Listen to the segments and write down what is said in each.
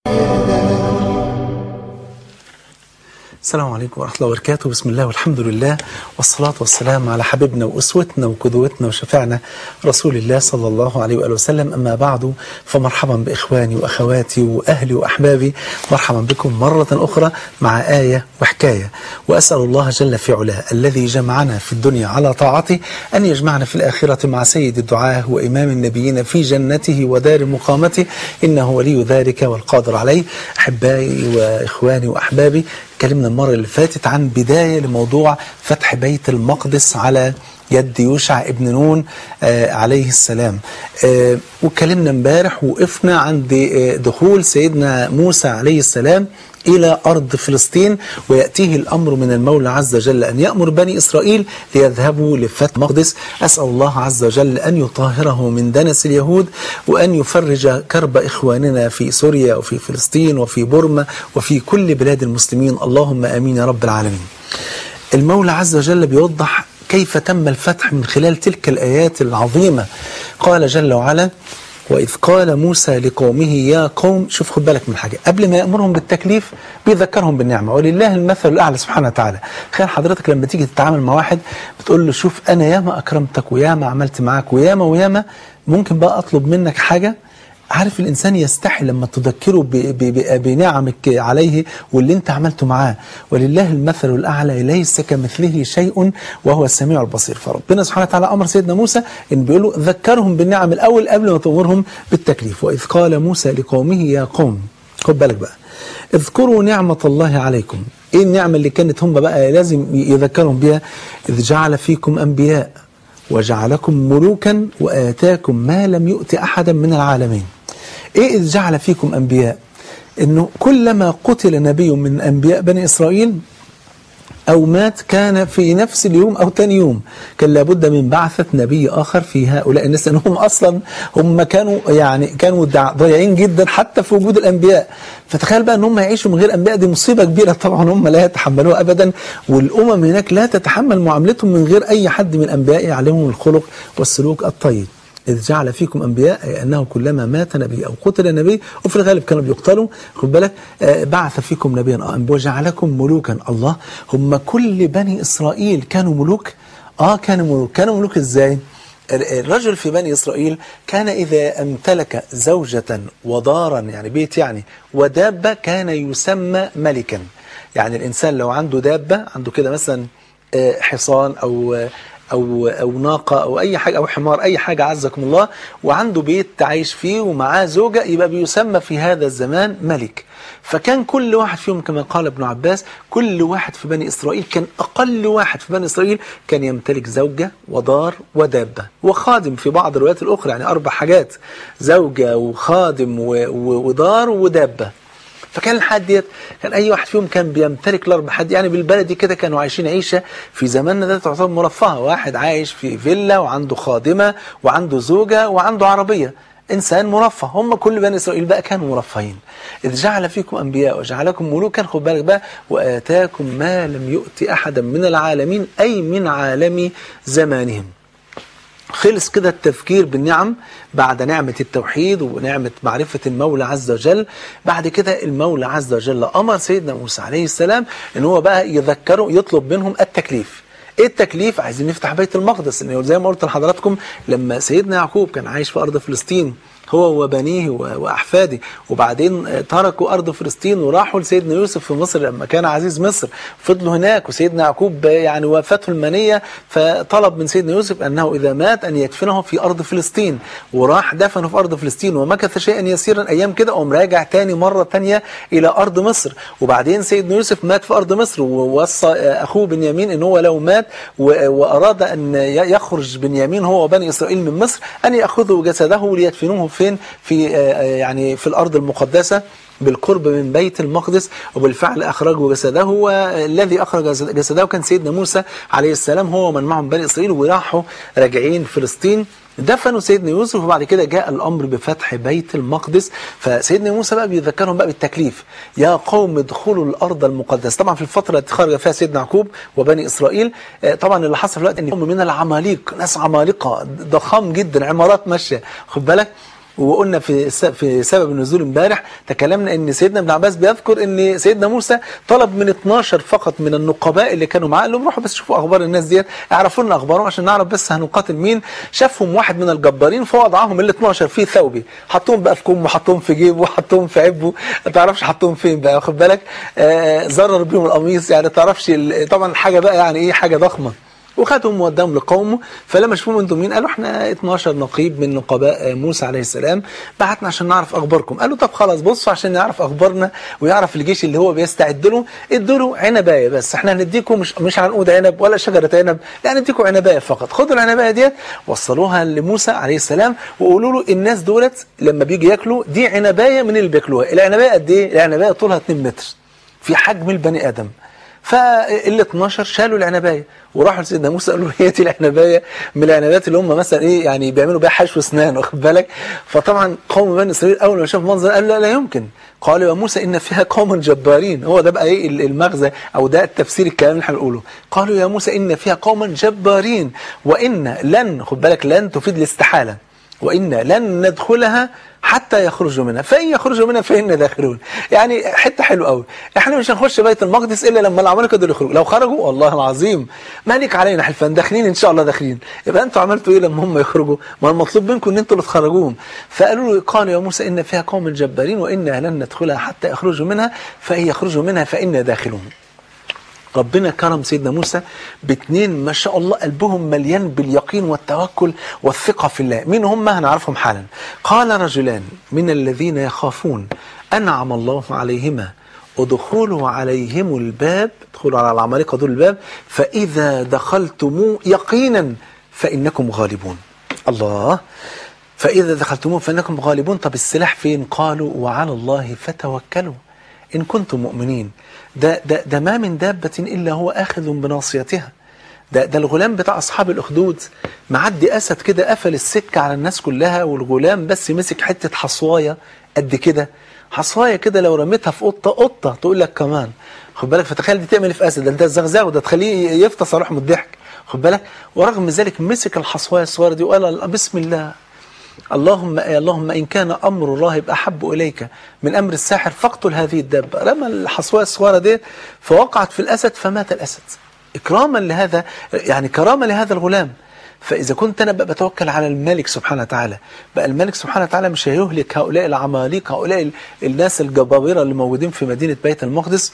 السلام عليكم ورحمة الله وبركاته بسم الله والحمد لله والصلاة والسلام على حبيبنا وأسوتنا وقدوتنا وشفعنا رسول الله صلى الله عليه وآله وسلم أما بعد فمرحبا بإخواني وأخواتي وأهلي وأحبابي مرحبا بكم مرة أخرى مع آية وحكاية وأسأل الله جل في علاه الذي جمعنا في الدنيا على طاعته أن يجمعنا في الآخرة مع سيد الدعاة وإمام النبيين في جنته ودار مقامته إنه ولي ذلك والقادر عليه أحبائي وإخواني وأحبابي اتكلمنا المرة اللي فاتت عن بداية لموضوع فتح بيت المقدس على يد يوشع ابن نون آه عليه السلام آه واتكلمنا امبارح وقفنا عند آه دخول سيدنا موسى عليه السلام إلى أرض فلسطين ويأتيه الأمر من المولى عز وجل أن يأمر بني إسرائيل ليذهبوا لفتح المقدس أسأل الله عز وجل أن يطهره من دنس اليهود وأن يفرج كرب إخواننا في سوريا وفي فلسطين وفي بورما وفي كل بلاد المسلمين اللهم آمين يا رب العالمين المولى عز وجل بيوضح كيف تم الفتح من خلال تلك الآيات العظيمة قال جل وعلا وإذ قال موسى لقومه يا قوم شوف خد بالك من حاجة قبل ما يأمرهم بالتكليف بيذكرهم بالنعمة ولله المثل الأعلى سبحانه وتعالى تخيل حضرتك لما تيجي تتعامل مع واحد بتقول له شوف أنا ياما أكرمتك وياما عملت معاك وياما وياما ممكن بقى أطلب منك حاجة عارف الإنسان يستحي لما تذكره بنعمك عليه واللي انت عملته معاه ولله المثل الأعلى ليس كمثله شيء وهو السميع البصير فربنا سبحانه وتعالى أمر سيدنا موسى إن بيقول له ذكرهم بالنعم الأول قبل ما تأمرهم بالتكليف وإذ قال موسى لقومه يا قوم خد بالك بقى اذكروا نعمة الله عليكم ايه النعمة اللي كانت هم بقى لازم يذكرهم بها إذ جعل فيكم أنبياء وجعلكم ملوكا وآتاكم ما لم يؤت أحدا من العالمين إيه إذ جعل فيكم أنبياء إنه كلما قتل نبي من أنبياء بني إسرائيل أو مات كان في نفس اليوم أو تاني يوم كان لابد من بعثة نبي آخر في هؤلاء الناس لأنهم أصلا هم كانوا يعني كانوا ضايعين جدا حتى في وجود الأنبياء فتخيل بقى ان هم يعيشوا من غير أنبياء دي مصيبة كبيرة طبعا هم لا يتحملوها أبدا والأمم هناك لا تتحمل معاملتهم من غير أي حد من الأنبياء يعلمهم الخلق والسلوك الطيب إذ جعل فيكم أنبياء أي أنه كلما مات نبي أو قتل نبي وفي الغالب كانوا بيقتلوا خد بالك آه بعث فيكم نبيا آه وجعلكم ملوكا الله هم كل بني إسرائيل كانوا ملوك آه كانوا ملوك كانوا ملوك إزاي الرجل في بني إسرائيل كان إذا امتلك زوجة ودارا يعني بيت يعني ودابة كان يسمى ملكا يعني الإنسان لو عنده دابة عنده كده مثلا آه حصان أو أو, أو ناقة أو أي حاجة أو حمار أي حاجة عزكم الله وعنده بيت عايش فيه ومعاه زوجة يبقى بيسمى في هذا الزمان ملك فكان كل واحد فيهم كما قال ابن عباس كل واحد في بني إسرائيل كان أقل واحد في بني إسرائيل كان يمتلك زوجة ودار ودابة وخادم في بعض الروايات الأخرى يعني أربع حاجات زوجة وخادم ودار ودابة فكان الحد ديت كان اي واحد فيهم كان بيمتلك الاربع حد يعني بالبلدي كده كانوا عايشين عيشه في زماننا ده تعتبر مرفهه واحد عايش في فيلا وعنده خادمه وعنده زوجه وعنده عربيه انسان مرفه هم كل بني اسرائيل بقى كانوا مرفهين اذ جعل فيكم انبياء وجعلكم ملوكا خد بالك بقى واتاكم ما لم يؤت احدا من العالمين اي من عالم زمانهم خلص كده التفكير بالنعم بعد نعمة التوحيد ونعمة معرفة المولى عز وجل بعد كده المولى عز وجل أمر سيدنا موسى عليه السلام ان هو بقى يذكره يطلب منهم التكليف ايه التكليف عايزين نفتح بيت المقدس لان زي ما قلت لحضراتكم لما سيدنا يعقوب كان عايش في ارض فلسطين هو وبنيه وأحفاده وبعدين تركوا أرض فلسطين وراحوا لسيدنا يوسف في مصر لما كان عزيز مصر فضلوا هناك وسيدنا يعقوب يعني وافته المنية فطلب من سيدنا يوسف أنه إذا مات أن يدفنه في أرض فلسطين وراح دفنه في أرض فلسطين ومكث شيئا يسيرا أيام كده وقام راجع تاني مرة تانية إلى أرض مصر وبعدين سيدنا يوسف مات في أرض مصر ووصى أخوه بنيامين أن هو لو مات وأراد أن يخرج بنيامين هو وبني إسرائيل من مصر أن يأخذوا جسده ليدفنوه فين في يعني في الأرض المقدسة بالقرب من بيت المقدس وبالفعل أخرجوا جسده والذي أخرج جسده كان سيدنا موسى عليه السلام هو ومن معهم بني إسرائيل وراحوا راجعين فلسطين دفنوا سيدنا يوسف وبعد كده جاء الأمر بفتح بيت المقدس فسيدنا موسى بقى بيذكرهم بقى بالتكليف يا قوم ادخلوا الأرض المقدسة طبعا في الفترة التي خرج فيها سيدنا يعقوب وبني إسرائيل طبعا اللي حصل في الوقت ان هم من العماليق ناس عمالقة ضخام جدا عمارات ماشية خد بالك وقلنا في س- في سبب النزول امبارح تكلمنا ان سيدنا ابن عباس بيذكر ان سيدنا موسى طلب من 12 فقط من النقباء اللي كانوا معاه قال لهم روحوا بس شوفوا اخبار الناس ديت اعرفوا لنا اخبارهم عشان نعرف بس هنقاتل مين شافهم واحد من الجبارين فوضعهم ال 12 في ثوبه حطهم بقى في كمه حطهم في جيبه حطهم في عبه ما تعرفش حطهم فين بقى واخد بالك آه زرر بيهم القميص يعني ما تعرفش ال- طبعا حاجه بقى يعني ايه حاجه ضخمه وخدهم ووداهم لقومه فلما شافوهم انتم مين قالوا احنا 12 نقيب من نقباء موسى عليه السلام بعتنا عشان نعرف اخباركم قالوا طب خلاص بصوا عشان نعرف اخبارنا ويعرف الجيش اللي هو بيستعد له ادوا له عنبايه بس احنا هنديكم مش مش عنقود عنب ولا شجره عنب لا هنديكم عنبايه فقط خدوا العنبايه ديت وصلوها لموسى عليه السلام وقولوا له الناس دولت لما بيجوا ياكلوا دي عنبايه من اللي بياكلوها العنبايه قد ايه العنبايه طولها 2 متر في حجم البني ادم فال 12 شالوا العنبايه وراحوا لسيدنا موسى قالوا له هي دي العنبايه من العنبات اللي هم مثلا ايه يعني بيعملوا بيها حشو اسنان واخد بالك فطبعا قوم بني اسرائيل اول ما شافوا المنظر قال لا لا يمكن قالوا يا موسى ان فيها قوم جبارين هو ده بقى ايه المغزى او ده التفسير الكلام اللي احنا بنقوله قالوا يا موسى ان فيها قوما جبارين وان لن خد بالك لن تفيد الاستحاله وإن لن ندخلها حتى يخرجوا منها فإن يخرجوا منها فإنا داخلون يعني حتة حلوة قوي احنا مش هنخش بيت المقدس إلا لما العمالقة دول يخرجوا لو خرجوا والله العظيم مالك علينا حلفان داخلين إن شاء الله داخلين يبقى أنتوا عملتوا إيه لما هم يخرجوا ما المطلوب منكم إن أنتوا اللي تخرجوهم فقالوا له قالوا يا موسى إن فيها قوم جبارين وإنا لن ندخلها حتى يخرجوا منها فإن يخرجوا منها فإنا داخلون ربنا كرم سيدنا موسى باثنين ما شاء الله قلبهم مليان باليقين والتوكل والثقة في الله مين هم هنعرفهم حالا قال رجلان من الذين يخافون أنعم الله عليهما ادخلوا عليهم الباب ادخلوا على العمالقة دول الباب فإذا دخلتموه يقينا فإنكم غالبون الله فإذا دخلتموه فإنكم غالبون طب السلاح فين قالوا وعلى الله فتوكلوا إن كنتم مؤمنين ده, ده, ده ما من دابة إلا هو آخذ بناصيتها ده, ده الغلام بتاع أصحاب الأخدود معدي أسد كده قفل السكة على الناس كلها والغلام بس مسك حتة حصواية قد كده حصواية كده لو رميتها في قطة قطة تقول لك كمان خد بالك فتخيل دي تعمل إيه في أسد ده أنت الزغزاغ ده تخليه يفطس على روحه من الضحك خد بالك ورغم ذلك مسك الحصواية الصغيرة دي وقال بسم الله اللهم اللهم إن كان أمر الراهب أحب إليك من أمر الساحر فاقتل هذه الدابة رمى الحصواية الصغيرة دي فوقعت في الأسد فمات الأسد إكراما لهذا يعني كرامة لهذا الغلام فإذا كنت أنا بقى بتوكل على الملك سبحانه وتعالى بقى الملك سبحانه وتعالى مش هيهلك هؤلاء العماليق هؤلاء الناس الجبابرة اللي موجودين في مدينة بيت المقدس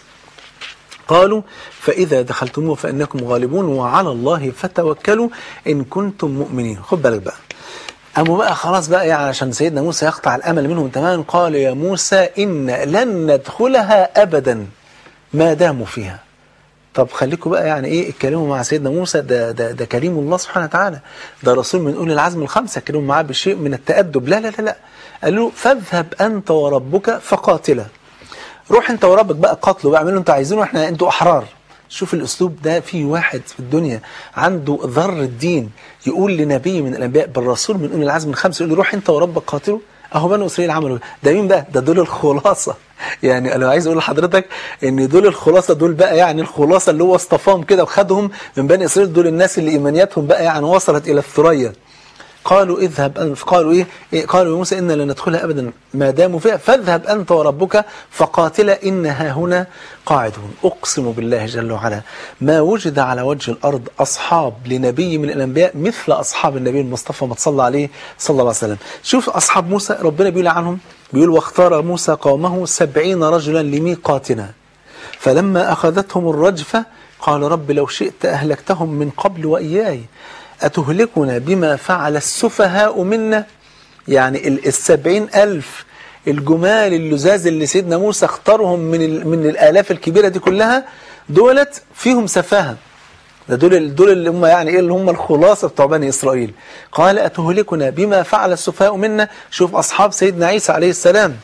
قالوا فإذا دخلتموه فإنكم غالبون وعلى الله فتوكلوا إن كنتم مؤمنين خد بالك بقى أما بقى خلاص بقى يعني عشان سيدنا موسى يقطع الأمل منهم تماما قال يا موسى إن لن ندخلها أبدا ما داموا فيها طب خليكم بقى يعني ايه اتكلموا مع سيدنا موسى ده ده ده كريم الله سبحانه وتعالى ده رسول من اولي العزم الخمسه اتكلموا معاه بشيء من التادب لا لا لا لا قال له فاذهب انت وربك فقاتلا روح انت وربك بقى قاتلوا بقى اعملوا انتوا عايزينه احنا انتوا احرار شوف الاسلوب ده في واحد في الدنيا عنده ذر الدين يقول لنبي من الانبياء بالرسول من اولي العزم الخمسه يقول له روح انت وربك قاتلوا اهو بنو اسرائيل عملوا ده مين بقى ده دول الخلاصه يعني انا عايز اقول لحضرتك ان دول الخلاصه دول بقى يعني الخلاصه اللي هو اصطفاهم كده وخدهم من بني اسرائيل دول الناس اللي ايمانياتهم بقى يعني وصلت الى الثريا قالوا اذهب أن- قالوا ايه, إيه قالوا يا موسى إنا لن ندخلها ابدا ما داموا فيها فاذهب انت وربك فقاتلا انها هنا قاعدون اقسم بالله جل وعلا ما وجد على وجه الارض اصحاب لنبي من الانبياء مثل اصحاب النبي المصطفى ما صلى عليه صلى الله عليه وسلم شوف اصحاب موسى ربنا بيقول عنهم بيقول واختار موسى قومه سبعين رجلا لميقاتنا فلما أخذتهم الرجفة قال رب لو شئت أهلكتهم من قبل وإياي أتهلكنا بما فعل السفهاء منا يعني ال- السبعين ألف الجمال اللزاز اللي سيدنا موسى اختارهم من, ال- من الآلاف الكبيرة دي كلها دولت فيهم سفاهة ده دول دول اللي هم يعني ايه اللي هم الخلاصه بتوع بني اسرائيل قال اتهلكنا بما فعل السفهاء منا شوف اصحاب سيدنا عيسى عليه السلام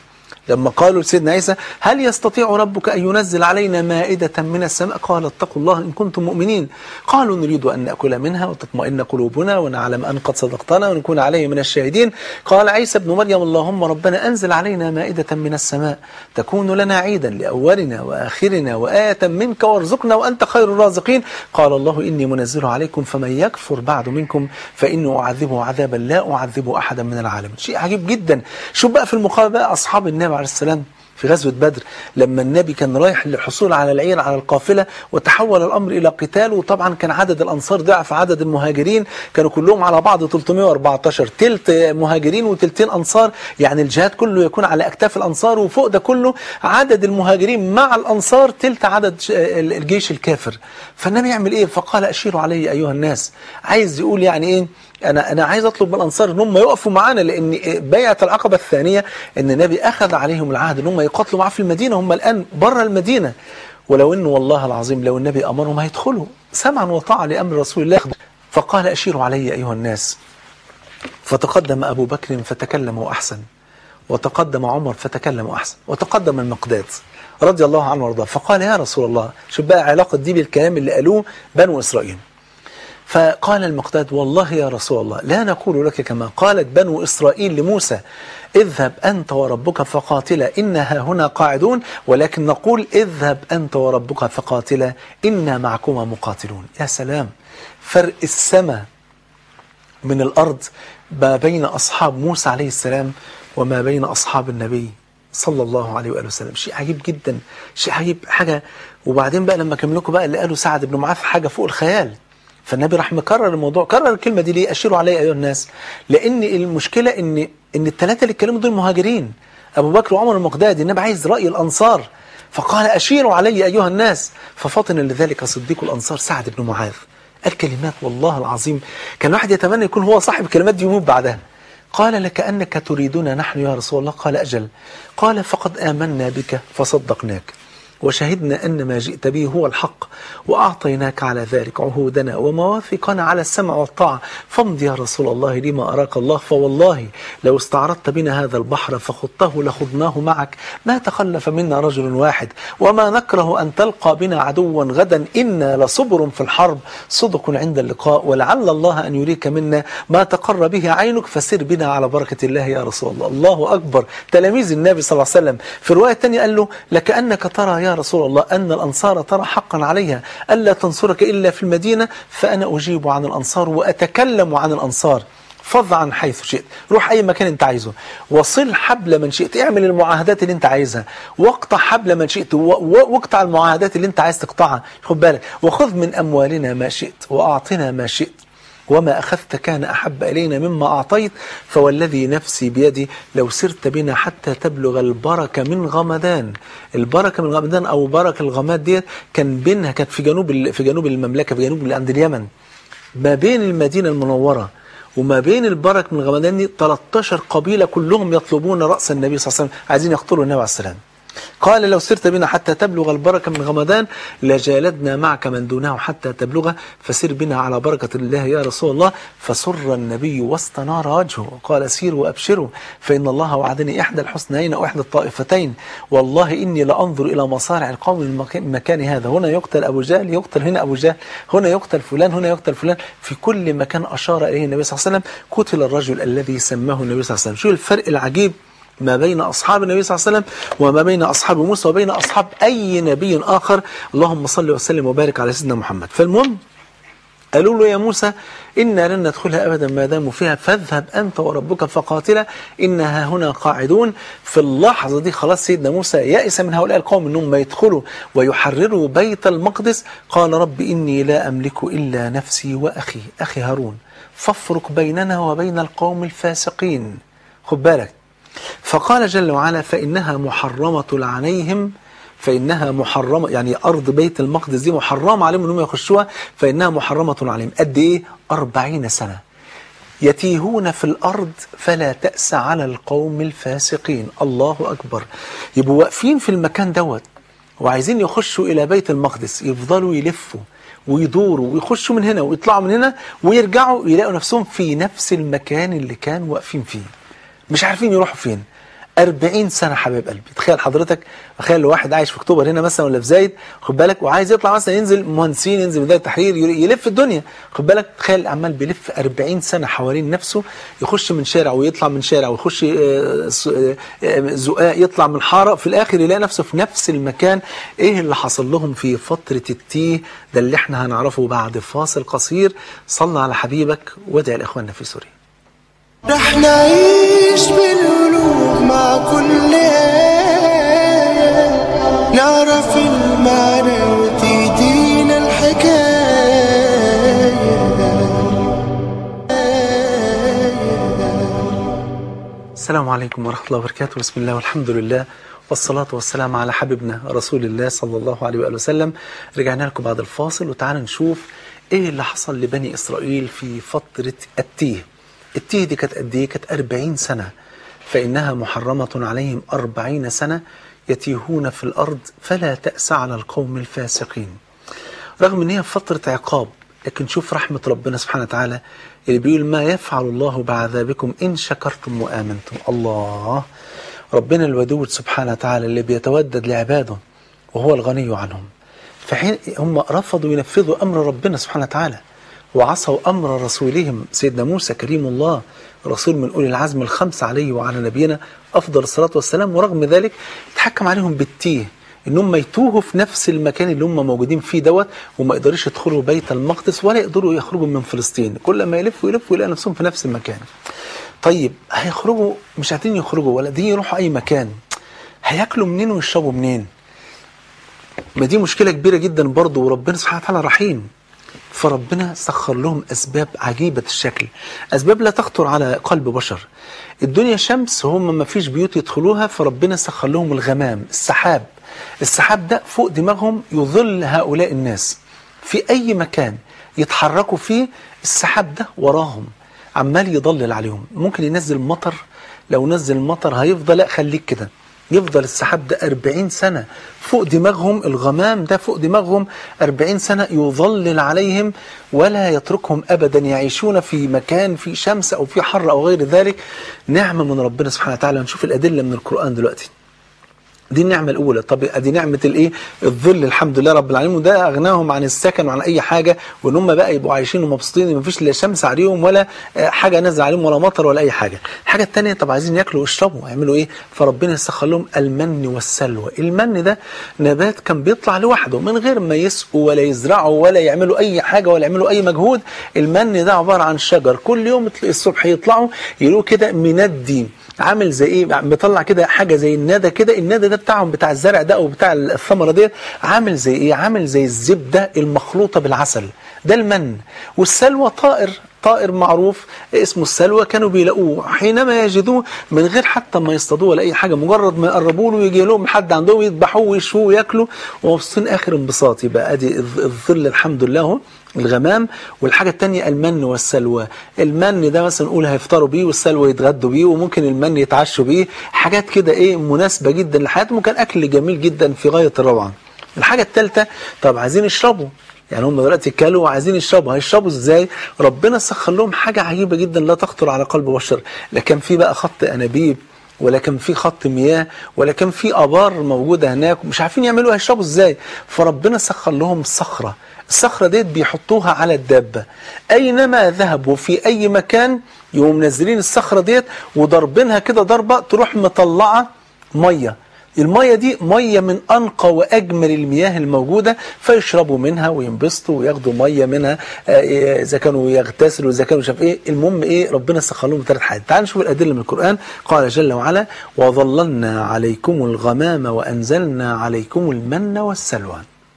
لما قالوا لسيدنا عيسى هل يستطيع ربك أن ينزل علينا مائدة من السماء قال اتقوا الله إن كنتم مؤمنين قالوا نريد أن نأكل منها وتطمئن قلوبنا ونعلم أن قد صدقتنا ونكون عليه من الشاهدين قال عيسى ابن مريم اللهم ربنا أنزل علينا مائدة من السماء تكون لنا عيدا لأولنا وآخرنا وآية منك وارزقنا وأنت خير الرازقين قال الله إني منزل عليكم فمن يكفر بعد منكم فإني أعذبه عذابا لا أعذبه أحدا من العالمين شيء عجيب جدا شوف بقى في المقابل بقى أصحاب النبي عليه السلام في غزوة بدر لما النبي كان رايح للحصول على العير على القافلة وتحول الأمر إلى قتال وطبعا كان عدد الأنصار ضعف عدد المهاجرين كانوا كلهم على بعض 314 تلت مهاجرين وتلتين أنصار يعني الجهاد كله يكون على أكتاف الأنصار وفوق ده كله عدد المهاجرين مع الأنصار تلت عدد الجيش الكافر فالنبي يعمل إيه فقال أشيروا علي أيها الناس عايز يقول يعني إيه انا انا عايز اطلب من الانصار ان هم يقفوا معانا لان بيعه العقبه الثانيه ان النبي اخذ عليهم العهد ان هم يقاتلوا معاه في المدينه هم الان بره المدينه ولو انه والله العظيم لو النبي امرهم هيدخلوا سمعا وطاعه لامر رسول الله فقال اشيروا علي ايها الناس فتقدم ابو بكر فتكلم واحسن وتقدم عمر فتكلم واحسن وتقدم المقداد رضي الله عنه وارضاه فقال يا رسول الله شوف بقى علاقه دي بالكلام اللي قالوه بنو اسرائيل فقال المقداد والله يا رسول الله لا نقول لك كما قالت بنو إسرائيل لموسى اذهب أنت وربك فقاتلا إنها هنا قاعدون ولكن نقول اذهب أنت وربك فقاتلا إنا معكما مقاتلون يا سلام فرق السماء من الأرض ما بين أصحاب موسى عليه السلام وما بين أصحاب النبي صلى الله عليه وآله وسلم شيء عجيب جدا شيء عجيب حاجة وبعدين بقى لما كملكم بقى اللي قالوا سعد بن معاذ حاجة فوق الخيال فالنبي راح مكرر الموضوع كرر الكلمة دي ليه أشيروا علي أيها الناس لأن المشكلة إن إن الثلاثة اللي اتكلموا دول مهاجرين أبو بكر وعمر المقداد النبي عايز رأي الأنصار فقال أشيروا علي أيها الناس ففطن لذلك صديق الأنصار سعد بن معاذ قال كلمات والله العظيم كان الواحد يتمنى يكون هو صاحب الكلمات دي يموت بعدها قال لكأنك تريدنا نحن يا رسول الله قال أجل قال فقد آمنا بك فصدقناك وشهدنا أن ما جئت به هو الحق وأعطيناك على ذلك عهودنا ومواثقنا على السمع والطاعة فامض يا رسول الله لما أراك الله فوالله لو استعرضت بنا هذا البحر فخضته لخضناه معك ما تخلف منا رجل واحد وما نكره أن تلقى بنا عدوا غدا إنا لصبر في الحرب صدق عند اللقاء ولعل الله أن يريك منا ما تقر به عينك فسر بنا على بركة الله يا رسول الله الله أكبر تلاميذ النبي صلى الله عليه وسلم في الرواية الثانية قال له لكأنك ترى يا رسول الله أن الأنصار ترى حقا عليها ألا تنصرك إلا في المدينة فأنا أجيب عن الأنصار وأتكلم عن الأنصار فض عن حيث شئت روح أي مكان أنت عايزه وصل حبل من شئت اعمل المعاهدات اللي أنت عايزها واقطع حبل من شئت واقطع المعاهدات اللي أنت عايز تقطعها خد بالك وخذ من أموالنا ما شئت وأعطنا ما شئت وما أخذت كان أحب إلينا مما أعطيت فوالذي نفسي بيدي لو سرت بنا حتى تبلغ البركة من غمدان البركة من غمدان أو بركة الغماد ديت كان بينها كانت في جنوب في جنوب المملكة في جنوب عند اليمن ما بين المدينة المنورة وما بين البرك من غمدان دي 13 قبيلة كلهم يطلبون رأس النبي صلى الله عليه وسلم عايزين يقتلوا النبي عليه السلام قال لو سرت بنا حتى تبلغ البركة من غمدان لجالدنا معك من دونه حتى تبلغه فسر بنا على بركة الله يا رسول الله فسر النبي واستنار وجهه قال سيروا وأبشروا فإن الله وعدني إحدى الحسنين أو إحدى الطائفتين والله إني لأنظر إلى مصارع القوم من مكان هذا هنا يقتل أبو جهل يقتل هنا أبو جهل هنا يقتل فلان هنا يقتل فلان في كل مكان أشار إليه النبي صلى الله عليه وسلم قتل الرجل الذي سماه النبي صلى الله عليه وسلم شو الفرق العجيب ما بين أصحاب النبي صلى الله عليه وسلم وما بين أصحاب موسى وبين أصحاب أي نبي آخر اللهم صل وسلم وبارك على سيدنا محمد فالمهم قالوا له يا موسى إنا لن ندخلها أبدا ما داموا فيها فاذهب أنت وربك فقاتلا إنها هنا قاعدون في اللحظة دي خلاص سيدنا موسى يأس من هؤلاء القوم أنهم ما يدخلوا ويحرروا بيت المقدس قال رب إني لا أملك إلا نفسي وأخي أخي هارون فافرق بيننا وبين القوم الفاسقين خد بالك فقال جل وعلا فإنها محرمة عليهم فإنها محرمة يعني أرض بيت المقدس دي محرمة عليهم أنهم يخشوها فإنها محرمة عليهم قد إيه؟ أربعين سنة يتيهون في الأرض فلا تأس على القوم الفاسقين الله أكبر يبقوا واقفين في المكان دوت وعايزين يخشوا إلى بيت المقدس يفضلوا يلفوا ويدوروا ويخشوا من هنا ويطلعوا من هنا ويرجعوا يلاقوا نفسهم في نفس المكان اللي كانوا واقفين فيه مش عارفين يروحوا فين 40 سنة حبيب قلبي تخيل حضرتك تخيل لو واحد عايش في اكتوبر هنا مثلا ولا في زايد خد بالك وعايز يطلع مثلا ينزل مهندسين ينزل ميدان التحرير يلف الدنيا خد بالك تخيل عمال بيلف 40 سنة حوالين نفسه يخش من شارع ويطلع من شارع ويخش آه، س- آه، آه، زقاق يطلع من حارة في الآخر يلاقي نفسه في نفس المكان إيه اللي حصل لهم في فترة التيه ده اللي احنا هنعرفه بعد فاصل قصير صلى على حبيبك وادعي لإخواننا في سوريا رح نعيش بالقلوب مع كل آية نعرف المعنى وتهدينا الحكاية السلام عليكم ورحمة الله وبركاته بسم الله والحمد لله والصلاة والسلام على حبيبنا رسول الله صلى الله عليه وآله وسلم رجعنا لكم بعد الفاصل وتعالى نشوف ايه اللي حصل لبني إسرائيل في فترة التيه التيه دي كانت قد ايه كانت 40 سنة فإنها محرمة عليهم أربعين سنة يتيهون في الأرض فلا تأس على القوم الفاسقين رغم ان هي فترة عقاب لكن شوف رحمة ربنا سبحانه وتعالى اللي بيقول ما يفعل الله بعذابكم إن شكرتم وآمنتم الله ربنا الودود سبحانه وتعالى اللي بيتودد لعباده وهو الغني عنهم فحين هم رفضوا ينفذوا أمر ربنا سبحانه وتعالى وعصوا أمر رسولهم سيدنا موسى كريم الله رسول من أولي العزم الخمسة عليه وعلى نبينا أفضل الصلاة والسلام ورغم ذلك اتحكم عليهم بالتيه ان هم يتوهوا في نفس المكان اللي هم موجودين فيه دوت وما يقدروش يدخلوا بيت المقدس ولا يقدروا يخرجوا من فلسطين كل ما يلفوا يلفوا يلاقوا نفسهم في نفس المكان طيب هيخرجوا مش عايزين يخرجوا ولا دي يروحوا اي مكان هياكلوا منين ويشربوا منين ما دي مشكلة كبيرة جدا برضه وربنا سبحانه وتعالى رحيم فربنا سخر لهم أسباب عجيبة الشكل أسباب لا تخطر على قلب بشر الدنيا شمس هم ما فيش بيوت يدخلوها فربنا سخر لهم الغمام السحاب السحاب ده فوق دماغهم يظل هؤلاء الناس في أي مكان يتحركوا فيه السحاب ده وراهم عمال يضلل عليهم ممكن ينزل مطر لو نزل مطر هيفضل لا خليك كده يفضل السحاب ده 40 سنة فوق دماغهم الغمام ده فوق دماغهم 40 سنة يظلل عليهم ولا يتركهم أبدا يعيشون في مكان في شمس أو في حر أو غير ذلك نعمة من ربنا سبحانه وتعالى نشوف الأدلة من القرآن دلوقتي دي النعمة الأولى طب ادي نعمة الإيه الظل الحمد لله رب العالمين وده أغناهم عن السكن وعن أي حاجة وإن هم بقى يبقوا عايشين ومبسوطين ما فيش لا شمس عليهم ولا آه، حاجة نازل عليهم ولا مطر ولا أي حاجة الحاجة الثانية طب عايزين ياكلوا ويشربوا يعملوا إيه فربنا يسخر لهم المن والسلوى المن ده نبات كان بيطلع لوحده من غير ما يسقوا ولا يزرعوا ولا يعملوا أي حاجة ولا يعملوا أي مجهود المن ده عبارة عن شجر كل يوم تلاقي الصبح يطلعوا يلاقوا كده مندي عامل زي ايه بيطلع كده حاجه زي الندى كده الندى ده بتاعهم بتاع الزرع ده او بتاع الثمره دي عامل زي ايه عامل زي الزبده المخلوطه بالعسل ده المن والسلوى طائر طائر معروف اسمه السلوى كانوا بيلاقوه حينما يجدوه من غير حتى ما يصطادوه ولا اي حاجه مجرد ما يقربوا له يجي لهم حد عندهم يذبحوه ويشوه وياكلوا ومبسوطين اخر انبساط يبقى ادي الظ- الظل الحمد لله اهو الغمام والحاجة التانية المن والسلوى المن ده مثلا نقول هيفطروا بيه والسلوى يتغدوا بيه وممكن المن يتعشوا بيه حاجات كده ايه مناسبة جدا لحياتهم وكان أكل جميل جدا في غاية الروعة الحاجة الثالثة طب عايزين يشربوا يعني هم دلوقتي كلوا وعايزين يشربوا هيشربوا ازاي ربنا سخر لهم حاجة عجيبة جدا لا تخطر على قلب بشر لا كان في بقى خط أنابيب ولا كان في خط مياه ولا كان في ابار موجوده هناك مش عارفين يعملوا هيشربوا ازاي فربنا سخر لهم صخره الصخره ديت بيحطوها على الدابه اينما ذهبوا في اي مكان يقوموا منزلين الصخره ديت وضربينها كده ضربه تروح مطلعه ميه المية دي مية من أنقى وأجمل المياه الموجودة فيشربوا منها وينبسطوا وياخدوا مية منها آه، إذا كانوا يغتسلوا إذا كانوا شاف إيه المهم إيه ربنا سخر لهم ثلاث حاجات تعالوا نشوف الأدلة من القرآن قال جل وعلا وظللنا عليكم الغمام وأنزلنا عليكم المن والسلوى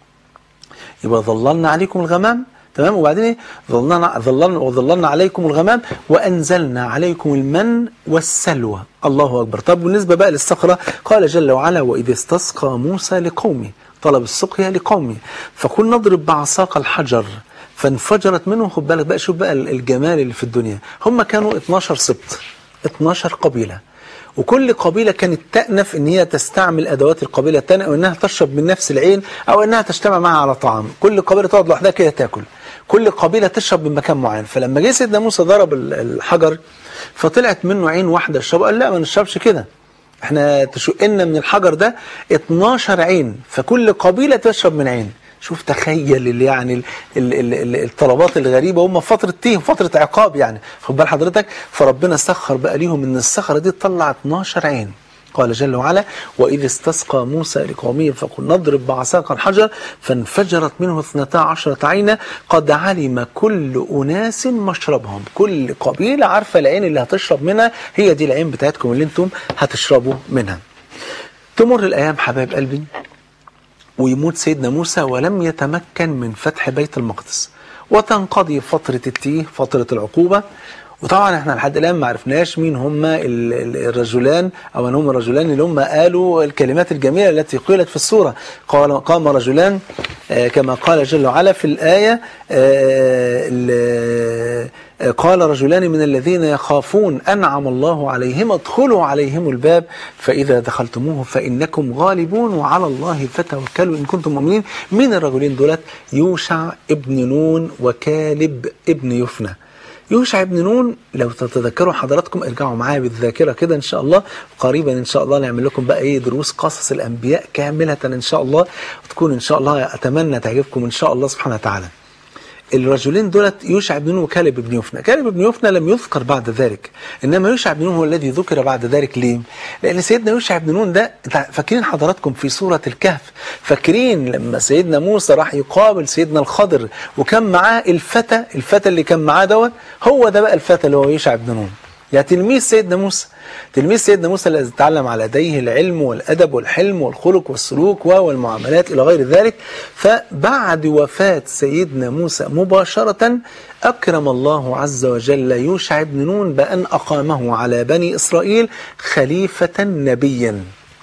يبقى ظللنا عليكم الغمام تمام وبعدين ايه ظللنا ظللنا وظللنا عليكم الغمام وانزلنا عليكم المن والسلوى الله اكبر طب بالنسبه بقى للصخره قال جل وعلا واذ استسقى موسى لقومه طلب السقيا لقومه فقل نضرب بعصاك الحجر فانفجرت منه خد بالك بقى شوف بقى الجمال اللي في الدنيا هم كانوا 12 سبط 12 قبيله وكل قبيلة كانت تأنف ان هي تستعمل ادوات القبيلة الثانية او انها تشرب من نفس العين او انها تجتمع معها على طعام كل قبيلة تقعد لوحدها كده تاكل كل قبيلة تشرب من مكان معين فلما جه سيدنا موسى ضرب ال- الحجر فطلعت منه عين واحدة الشرب قال لا ما نشربش كده احنا تشقنا من الحجر ده 12 عين فكل قبيلة تشرب من عين شوف تخيل اللي يعني ال ال ال ال الطلبات الغريبة هم في فترة تيه فترة عقاب يعني خد بال حضرتك فربنا سخر بقى ليهم ان الصخرة دي تطلع 12 عين قال جل وعلا وإذ استسقى موسى لقومه فقل نضرب بعصاك الحجر فانفجرت منه اثنتا عشرة عينا قد علم كل أناس مشربهم كل قبيلة عارفة العين اللي هتشرب منها هي دي العين بتاعتكم اللي انتم هتشربوا منها تمر الأيام حبايب قلبي ويموت سيدنا موسى ولم يتمكن من فتح بيت المقدس وتنقضي فترة التيه فترة العقوبة وطبعا احنا لحد الان ما عرفناش مين هم ال- ال- الرجلان او من هم الرجلان اللي هم قالوا الكلمات الجميله التي قيلت في السوره قال قام رجلان آه، كما قال جل وعلا في الايه آه، ال- آه، قال رجلان من الذين يخافون انعم الله عليهم ادخلوا عليهم الباب فاذا دخلتموه فانكم غالبون وعلى الله فتوكلوا ان كنتم مؤمنين من الرجلين دولت يوشع ابن نون وكالب ابن يفنى يوشع بن نون لو تتذكروا حضراتكم ارجعوا معايا بالذاكره كده ان شاء الله قريبا ان شاء الله نعمل لكم بقى ايه دروس قصص الانبياء كامله ان شاء الله وتكون ان شاء الله اتمنى تعجبكم ان شاء الله سبحانه وتعالى. الرجلين دولت يوشع بن نون وكالب بن يفنى كالب بن يفنى لم يذكر بعد ذلك انما يوشع بن نون هو الذي ذكر بعد ذلك ليه لان سيدنا يوشع بن نون ده انت فاكرين حضراتكم في سوره الكهف فاكرين لما سيدنا موسى راح يقابل سيدنا الخضر وكان معاه الفتى الفتى اللي كان معاه دوت هو ده بقى الفتى اللي هو يوشع بن نون يا تلميذ سيدنا موسى تلميذ سيدنا موسى الذي تعلم على يديه العلم والأدب والحلم والخلق والسلوك والمعاملات إلى غير ذلك فبعد وفاة سيدنا موسى مباشرة أكرم الله عز وجل يوشع بن نون بأن أقامه على بني إسرائيل خليفة نبيا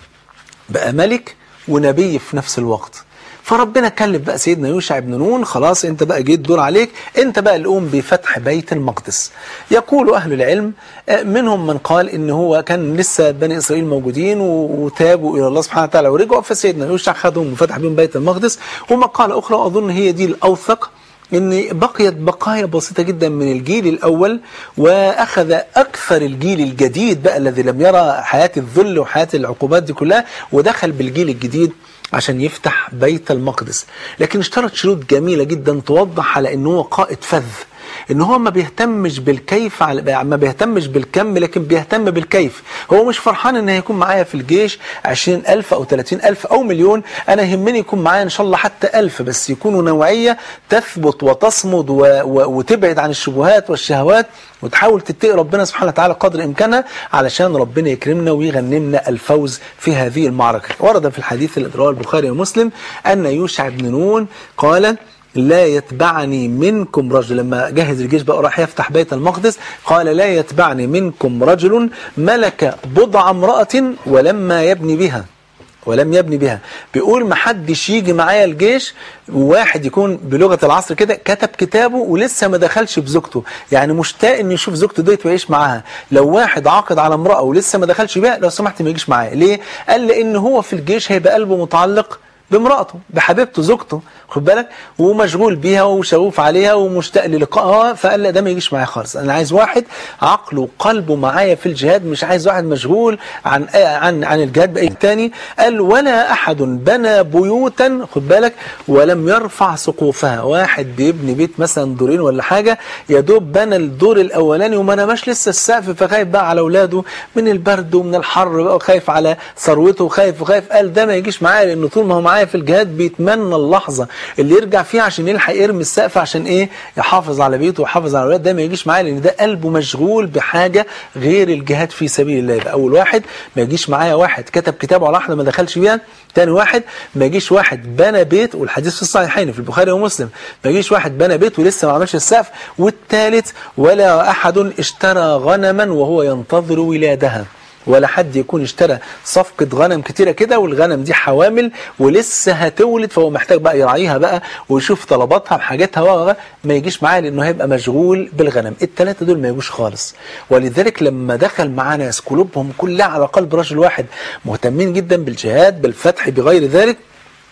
بقى ملك ونبي في نفس الوقت فربنا كلف بقى سيدنا يوشع بن نون خلاص انت بقى جيت دور عليك انت بقى اللي قوم بفتح بيت المقدس يقول اهل العلم آه، منهم من قال ان هو كان لسه بني اسرائيل موجودين و- وتابوا الى الله سبحانه وتعالى ورجعوا فسيدنا يوشع خدهم وفتح بهم بيت المقدس ومقالة اخرى اظن هي دي الاوثق ان بقيت بقايا بسيطه جدا من الجيل الاول واخذ اكثر الجيل الجديد بقى الذي لم يرى حياه الذل وحياه العقوبات دي كلها ودخل بالجيل الجديد عشان يفتح بيت المقدس لكن اشترط شروط جميله جدا توضح على ان هو قائد فذ ان هو ما بيهتمش بالكيف على- ما بيهتمش بالكم لكن بيهتم بالكيف هو مش فرحان ان هيكون معايا في الجيش 20000 او 30000 او مليون انا يهمني يكون معايا ان شاء الله حتى 1000 بس يكونوا نوعيه تثبت وتصمد و... و... وتبعد عن الشبهات والشهوات وتحاول تتقي ربنا سبحانه وتعالى قدر امكانها علشان ربنا يكرمنا ويغنمنا الفوز في هذه المعركه ورد في الحديث الذي رواه البخاري ومسلم ان يوشع بن نون قال لا يتبعني منكم رجل لما جهز الجيش بقى راح يفتح بيت المقدس قال لا يتبعني منكم رجل ملك بضع امرأة ولما يبني بها ولم يبني بها بيقول ما حدش يجي معايا الجيش وواحد يكون بلغه العصر كده كتب كتابه ولسه ما دخلش بزوجته يعني مشتاق انه يشوف زوجته ديت ويعيش معاها لو واحد عاقد على امراه ولسه ما دخلش بيها لو سمحت ما يجيش معايا ليه قال لان هو في الجيش هيبقى قلبه متعلق بامرأته بحبيبته زوجته خد بالك ومشغول بيها وشغوف عليها ومشتاق للقائها فقال لا ده ما يجيش معايا خالص انا عايز واحد عقله وقلبه معايا في الجهاد مش عايز واحد مشغول عن عن عن الجهاد باي تاني قال ولا احد بنى بيوتا خد بالك ولم يرفع سقوفها واحد بيبني بيت مثلا دورين ولا حاجه يا دوب بنى الدور الاولاني وما نماش لسه السقف فخايف بقى على اولاده من البرد ومن الحر بقى وخايف على ثروته وخايف وخايف قال ده ما يجيش معايا لانه طول ما هو معايا في الجهاد بيتمنى اللحظه اللي يرجع فيها عشان يلحق يرمي السقف عشان ايه يحافظ على بيته ويحافظ على اولاده ده ما يجيش معايا لان ده قلبه مشغول بحاجه غير الجهاد في سبيل الله يبقى اول واحد ما يجيش معايا واحد كتب كتابه على واحده ما دخلش بيها تاني واحد ما يجيش واحد بنى بيت والحديث في الصحيحين في البخاري ومسلم ما يجيش واحد بنى بيت ولسه ما عملش السقف والثالث ولا احد اشترى غنما وهو ينتظر ولادها ولا حد يكون اشترى صفقة غنم كتيرة كده والغنم دي حوامل ولسه هتولد فهو محتاج بقى يراعيها بقى ويشوف طلباتها وحاجاتها و ما يجيش معاه لانه هيبقى مشغول بالغنم الثلاثة دول ما يجوش خالص ولذلك لما دخل معاه ناس قلوبهم كلها على قلب رجل واحد مهتمين جدا بالجهاد بالفتح بغير ذلك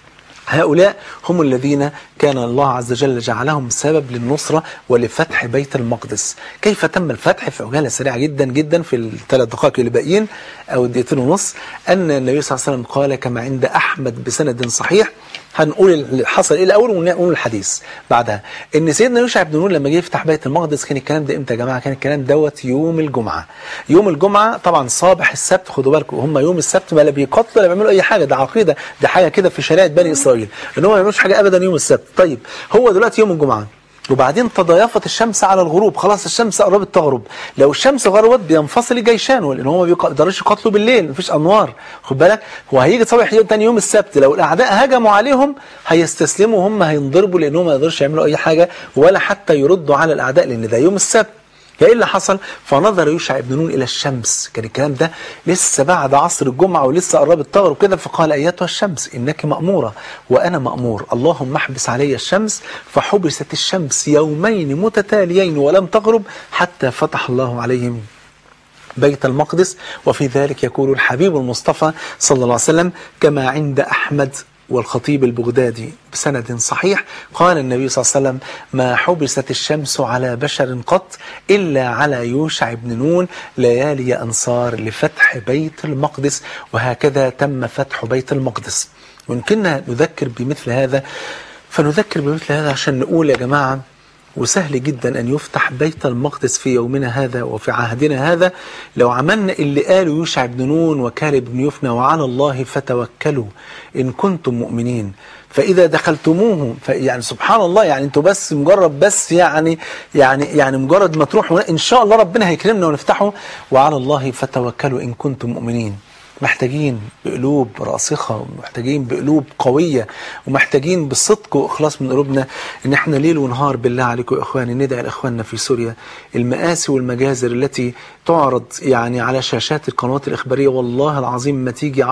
هؤلاء هم الذين كان الله عز وجل جعلهم سبب للنصرة ولفتح بيت المقدس كيف تم الفتح في عجالة سريعة جدا جدا في الثلاث دقائق اللي باقيين أو الدقيقتين ونص أن النبي صلى الله عليه وسلم قال كما عند أحمد بسند صحيح هنقول اللي حصل ايه الاول ونقول الحديث بعدها ان سيدنا يوشع بن نون لما جه يفتح بيت المقدس كان الكلام ده امتى يا جماعه كان الكلام دوت يوم الجمعه يوم الجمعه طبعا صباح السبت خدوا بالكم هم يوم السبت ما لا بيقتلوا ولا بيعملوا اي حاجه ده عقيده ده حاجه كده في شريعه بني اسرائيل ان هم ما بيعملوش حاجه ابدا يوم السبت طيب هو دلوقتي يوم الجمعه وبعدين تضايفت الشمس على الغروب خلاص الشمس قربت تغرب لو الشمس غربت بينفصل الجيشان لان هم ما بيقدروش يقاتلوا بالليل مفيش انوار خد بالك هو هيجي صباح يوم تاني يوم السبت لو الاعداء هجموا عليهم هيستسلموا هم هينضربوا لانهم ما يقدروش يعملوا اي حاجه ولا حتى يردوا على الاعداء لان ده يوم السبت فايه اللي حصل فنظر يوشع بن نون الى الشمس كان الكلام ده لسه بعد عصر الجمعه ولسه قربت تغرب كده فقال ايتها الشمس انك ماموره وانا مامور اللهم احبس علي الشمس فحبست الشمس يومين متتاليين ولم تغرب حتى فتح الله عليهم بيت المقدس وفي ذلك يقول الحبيب المصطفى صلى الله عليه وسلم كما عند احمد والخطيب البغدادي بسند صحيح قال النبي صلى الله عليه وسلم ما حبست الشمس على بشر قط إلا على يوشع بن نون ليالي أنصار لفتح بيت المقدس وهكذا تم فتح بيت المقدس ويمكننا نذكر بمثل هذا فنذكر بمثل هذا عشان نقول يا جماعة وسهل جدا أن يفتح بيت المقدس في يومنا هذا وفي عهدنا هذا لو عملنا اللي قاله يوشع بن نون وكالب بن يفنى وعلى الله فتوكلوا إن كنتم مؤمنين فإذا دخلتموه يعني سبحان الله يعني انتوا بس مجرد بس يعني يعني يعني مجرد ما تروحوا إن شاء الله ربنا هيكرمنا ونفتحه وعلى الله فتوكلوا إن كنتم مؤمنين محتاجين بقلوب راسخة ومحتاجين بقلوب قوية ومحتاجين بصدق وإخلاص من قلوبنا إن احنا ليل ونهار بالله عليكم يا إخواني ندعي لإخواننا في سوريا المآسي والمجازر التي تعرض يعني على شاشات القنوات الإخبارية والله العظيم ما تيجي 10%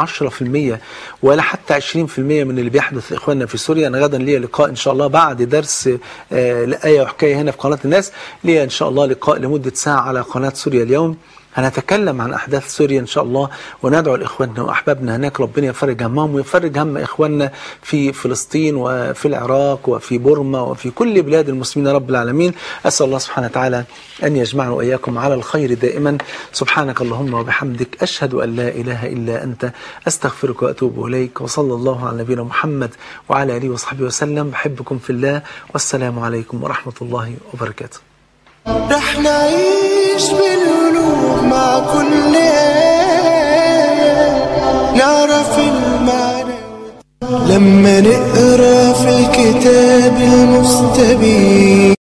ولا حتى 20% من اللي بيحدث لإخواننا في سوريا أنا غدا ليا لقاء إن شاء الله بعد درس آه لآية وحكاية هنا في قناة الناس ليا إن شاء الله لقاء لمدة ساعة على قناة سوريا اليوم هنتكلم عن أحداث سوريا إن شاء الله وندعو لإخواننا وأحبابنا هناك ربنا يفرج همهم ويفرج هم إخواننا في فلسطين وفي العراق وفي بورما وفي كل بلاد المسلمين رب العالمين أسأل الله سبحانه وتعالى أن يجمعنا وإياكم على الخير دائما سبحانك اللهم وبحمدك أشهد أن لا إله إلا أنت أستغفرك وأتوب إليك وصلى الله على نبينا محمد وعلى آله وصحبه وسلم بحبكم في الله والسلام عليكم ورحمة الله وبركاته رح نعيش بالقلوب مع كل آية نعرف المعنى لما نقرا في الكتاب المستبين